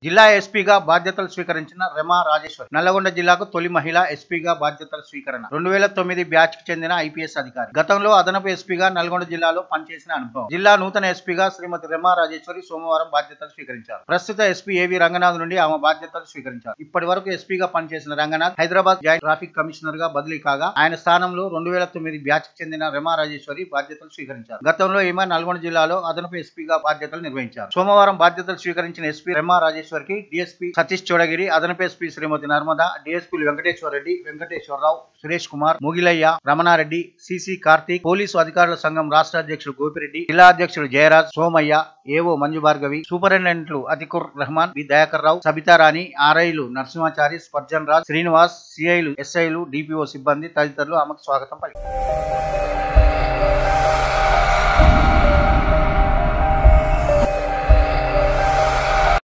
జిల్లా ఎస్పీగా బాధ్యతలు స్వీకరించిన రెమా రాజేశ్వరి నల్లగొండ జిల్లాకు తొలి మహిళ ఎస్పీగా బాధ్యతల స్వీకరణ రెండు వేల తొమ్మిది బ్యాచ్ కి చెందిన ఐపీఎస్ అధికారి గతంలో అదనపు ఎస్పీగా నల్గొండ జిల్లాలో పనిచేసిన అనుభవం జిల్లా నూతన ఎస్పీగా శ్రీమతి రెమా రాజేశ్వరి సోమవారం బాధ్యతలు స్వీకరించారు ప్రస్తుత ఎస్పీ ఏవి రంగనాథ్ నుండి ఆమె బాధ్యతలు స్వీకరించారు ఇప్పటి వరకు ఎస్పీగా పనిచేసిన Ranganath Hyderabad joint traffic commissioner గా బదిలీ కాగా ఆయన స్థానంలో రెండు వేల తొమ్మిది బ్యాచ్ కి చెందిన రెమా రాజేశ్వరి బాధ్యతలు స్వీకరించారు గతంలో ఈమె నల్గొండ జిల్లాలో అదనపు ఎస్పీగా బాధ్యతలు నిర్వహించారు సోమవారం బాధ్యతలు స్వీకరించిన ఎస్పీ రెమా రాజేశ్వరికి డిఎస్పీ సతీష్ చోడగిరి అదనపు ఎస్పీ శ్రీమతి నర్మదా డిఎస్పీలు వెంకటేశ్వర రెడ్డి వెంకటేశ్వరరావు సురేష్ కుమార్ ముగిలయ్య రమణారెడ్డి సిసి కార్తీక్ పోలీసు అధికారుల సంఘం రాష్ట్ర అధ్యక్షుడు గోపిరెడ్డి జిల్లా అధ్యక్షుడు జయరాజ్ సోమయ్య ఏవో మంజు భార్గవి సూపరింటెండెంట్లు అతికుర్ రెహమాన్ బి దయాకర్ రావు సబితారాణి ఆర్ఐలు నరసింహాచారి స్పర్జన్ రాజ్ శ్రీనివాస్ సిఐలు ఎస్ఐలు డిపిఓ సిబ్బంది తదితరులు ఆమెకు స్వాగతం పలికారు